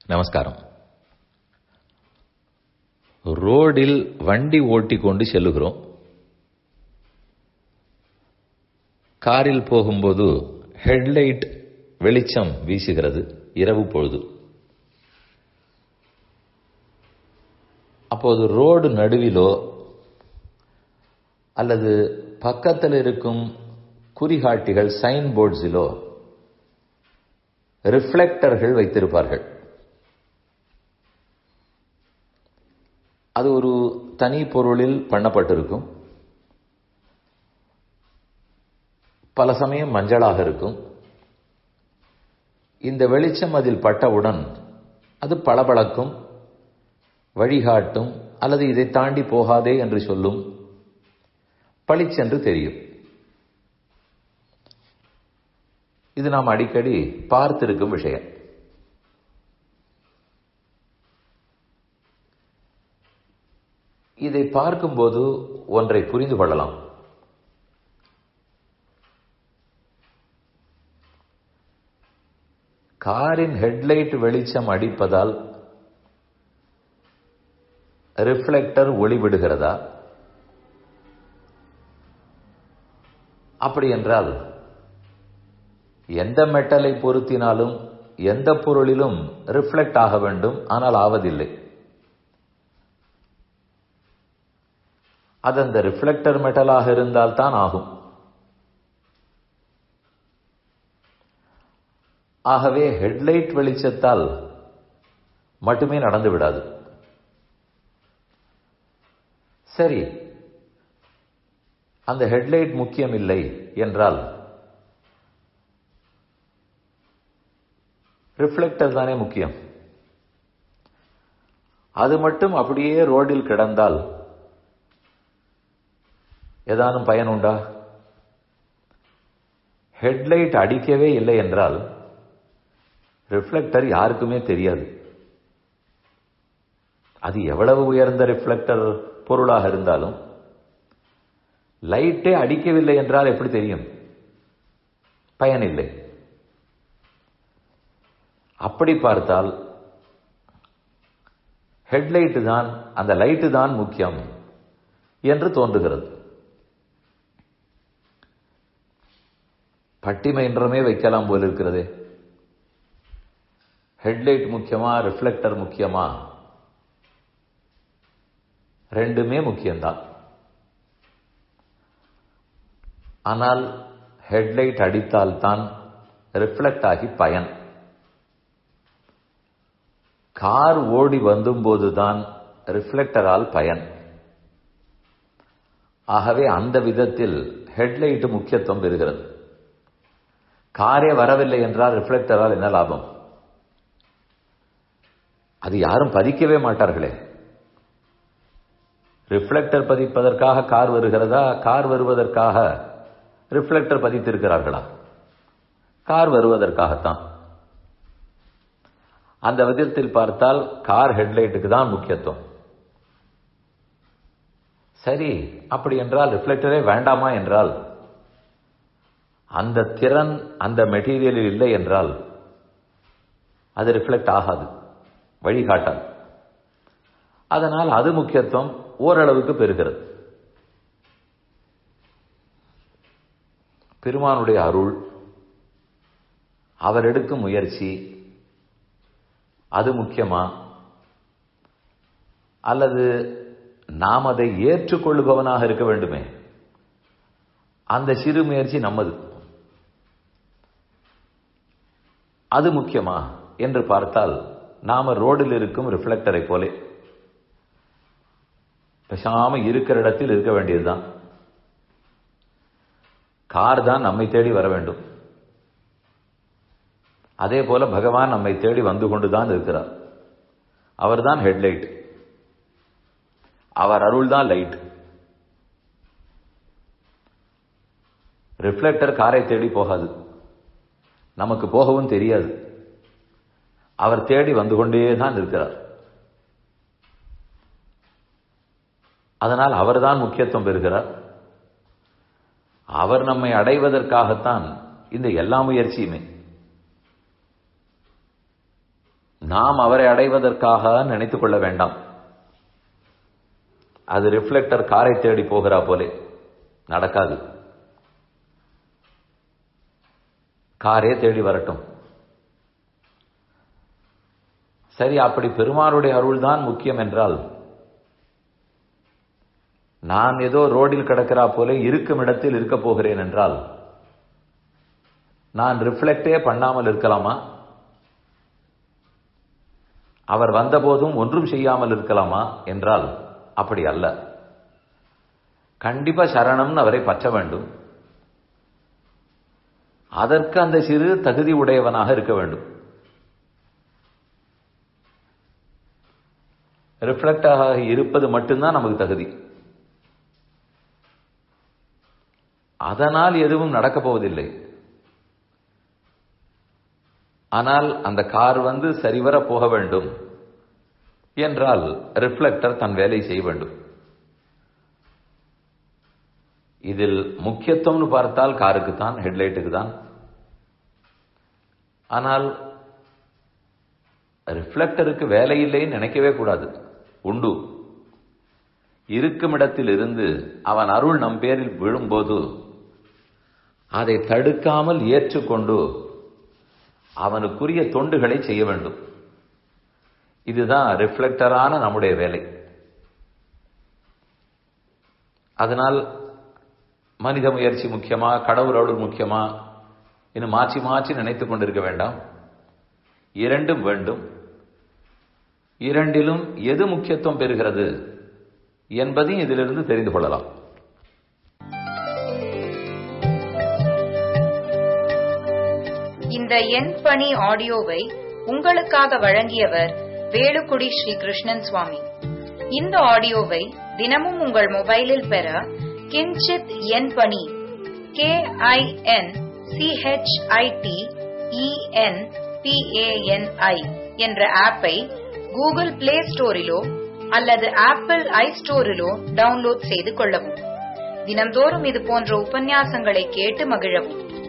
நமஸ்காரம் ரோடில் வண்டி ஓட்டிக் கொண்டு செல்லுகிறோம் காரில் போகும்போது ஹெட்லைட் வெளிச்சம் வீசுகிறது இரவு பொழுது அப்போது ரோடு நடுவிலோ அல்லது பக்கத்தில் இருக்கும் குறிகாட்டிகள் சைன் போர்ட்ஸிலோ ரிஃப்ளெக்டர்கள் வைத்திருப்பார்கள் அது ஒரு தனி பொருளில் பண்ணப்பட்டிருக்கும் பல சமயம் மஞ்சளாக இருக்கும் இந்த வெளிச்சம் அதில் பட்டவுடன் அது பளபளக்கும் வழிகாட்டும் அல்லது இதை தாண்டி போகாதே என்று சொல்லும் பளிச்சென்று தெரியும் இது நாம் அடிக்கடி பார்த்திருக்கும் விஷயம் இதை பார்க்கும்போது ஒன்றை புரிந்து கொள்ளலாம் காரின் ஹெட்லைட் வெளிச்சம் அடிப்பதால் ரிஃப்ளெக்டர் ஒளிவிடுகிறதா அப்படி என்றால் எந்த மெட்டலை பொருத்தினாலும் எந்த பொருளிலும் ரிஃப்ளெக்ட் ஆக வேண்டும் ஆனால் ஆவதில்லை அது அந்த ரிஃப்ளெக்டர் மெட்டலாக இருந்தால் தான் ஆகும் ஆகவே ஹெட்லைட் வெளிச்சத்தால் மட்டுமே நடந்து விடாது சரி அந்த ஹெட்லைட் முக்கியம் இல்லை என்றால் ரிஃப்ளெக்டர் தானே முக்கியம் அது மட்டும் அப்படியே ரோடில் கிடந்தால் ஏதானும் பயன் உண்டா ஹெட்லைட் அடிக்கவே இல்லை என்றால் ரிஃப்ளெக்டர் யாருக்குமே தெரியாது அது எவ்வளவு உயர்ந்த ரிஃப்ளெக்டர் பொருளாக இருந்தாலும் லைட்டே அடிக்கவில்லை என்றால் எப்படி தெரியும் பயனில்லை அப்படி பார்த்தால் ஹெட்லைட்டு தான் அந்த லைட்டு தான் முக்கியம் என்று தோன்றுகிறது பட்டிமை என்றுமே வைக்கலாம் போல இருக்கிறதே ஹெட்லைட் முக்கியமா ரிஃப்ளெக்டர் முக்கியமா ரெண்டுமே முக்கியம்தான் ஆனால் ஹெட்லைட் அடித்தால்தான் ரிஃப்ளெக்ட் ஆகி பயன் கார் ஓடி வந்தும்போதுதான் ரிஃப்ளெக்டரால் பயன் ஆகவே அந்த விதத்தில் ஹெட்லைட் முக்கியத்துவம் பெறுகிறது காரே வரவில்லை என்றால் ரிஃப்ளெக்டரால் என்ன லாபம் அது யாரும் பதிக்கவே மாட்டார்களே ரிஃப்ளெக்டர் பதிப்பதற்காக கார் வருகிறதா கார் வருவதற்காக ரிஃப்ளெக்டர் பதித்திருக்கிறார்களா கார் வருவதற்காகத்தான் அந்த விதத்தில் பார்த்தால் கார் ஹெட்லைட்டுக்கு தான் முக்கியத்துவம் சரி அப்படி என்றால் ரிஃப்ளெக்டரே வேண்டாமா என்றால் அந்த திறன் அந்த மெட்டீரியலில் இல்லை என்றால் அது ரிஃப்ளெக்ட் ஆகாது வழிகாட்டாது அதனால் அது முக்கியத்துவம் ஓரளவுக்கு பெறுகிறது பெருமானுடைய அருள் அவர் எடுக்கும் முயற்சி அது முக்கியமா அல்லது நாம் அதை ஏற்றுக்கொள்ளுபவனாக இருக்க வேண்டுமே அந்த சிறு முயற்சி நம்மது அது முக்கியமா என்று பார்த்தால் நாம ரோடில் இருக்கும் ரிஃப்ளெக்டரை போலே பேசாம இருக்கிற இடத்தில் இருக்க வேண்டியதுதான் கார் தான் நம்மை தேடி வர வேண்டும் அதே போல பகவான் நம்மை தேடி வந்து கொண்டுதான் இருக்கிறார் அவர்தான் ஹெட்லைட் அவர் அருள் தான் லைட் ரிஃப்ளெக்டர் காரை தேடி போகாது நமக்கு போகவும் தெரியாது அவர் தேடி வந்து கொண்டே தான் இருக்கிறார் அதனால் அவர்தான் முக்கியத்துவம் பெறுகிறார் அவர் நம்மை அடைவதற்காகத்தான் இந்த எல்லா முயற்சியுமே நாம் அவரை அடைவதற்காக நினைத்துக் கொள்ள வேண்டாம் அது ரிஃப்ளெக்டர் காரை தேடி போகிறா போலே நடக்காது காரே தேடி வரட்டும் சரி அப்படி பெருமானுடைய அருள் தான் முக்கியம் என்றால் நான் ஏதோ ரோடில் கிடக்கிறா போல இருக்கும் இடத்தில் இருக்க போகிறேன் என்றால் நான் ரிஃப்ளெக்டே பண்ணாமல் இருக்கலாமா அவர் வந்தபோதும் ஒன்றும் செய்யாமல் இருக்கலாமா என்றால் அப்படி அல்ல கண்டிப்பா சரணம்னு அவரை பற்ற வேண்டும் அதற்கு அந்த சிறு தகுதி உடையவனாக இருக்க வேண்டும் ரிஃப்ளெக்டாக இருப்பது மட்டும்தான் நமக்கு தகுதி அதனால் எதுவும் நடக்கப் போவதில்லை ஆனால் அந்த கார் வந்து சரிவர போக வேண்டும் என்றால் ரிஃப்ளெக்டர் தன் வேலை செய்ய வேண்டும் இதில் முக்கியத்துவம்னு பார்த்தால் காருக்கு தான் ஹெட்லைட்டுக்கு தான் ஆனால் ரிஃப்ளெக்டருக்கு வேலை இல்லைன்னு நினைக்கவே கூடாது உண்டு இருக்கும் இடத்தில் இருந்து அவன் அருள் நம் பேரில் விழும்போது அதை தடுக்காமல் ஏற்றுக்கொண்டு அவனுக்குரிய தொண்டுகளை செய்ய வேண்டும் இதுதான் ரிஃப்ளெக்டரான நம்முடைய வேலை அதனால் மனித முயற்சி முக்கியமா கடவுள் அருள் முக்கியமா இன்னும் மாற்றி மாற்றி நினைத்துக் கொண்டிருக்க வேண்டாம் இரண்டும் வேண்டும் இரண்டிலும் எது முக்கியத்துவம் பெறுகிறது என்பதையும் இதிலிருந்து தெரிந்து கொள்ளலாம் இந்த எண் பணி ஆடியோவை உங்களுக்காக வழங்கியவர் வேலுக்குடி ஸ்ரீ கிருஷ்ணன் சுவாமி இந்த ஆடியோவை தினமும் உங்கள் மொபைலில் பெற கிஞ்சித் எண் பணி கே ஐ என் சிஹெச்ஐடி இஎன் பிஏஎன்ஐ என்ற ஆப்பை கூகுள் பிளே ஸ்டோரிலோ அல்லது ஆப்பிள் ஐ ஸ்டோரிலோ டவுன்லோட் செய்து கொள்ளவும் தினம்தோறும் இது போன்ற உபன்யாசங்களை கேட்டு மகிழவும்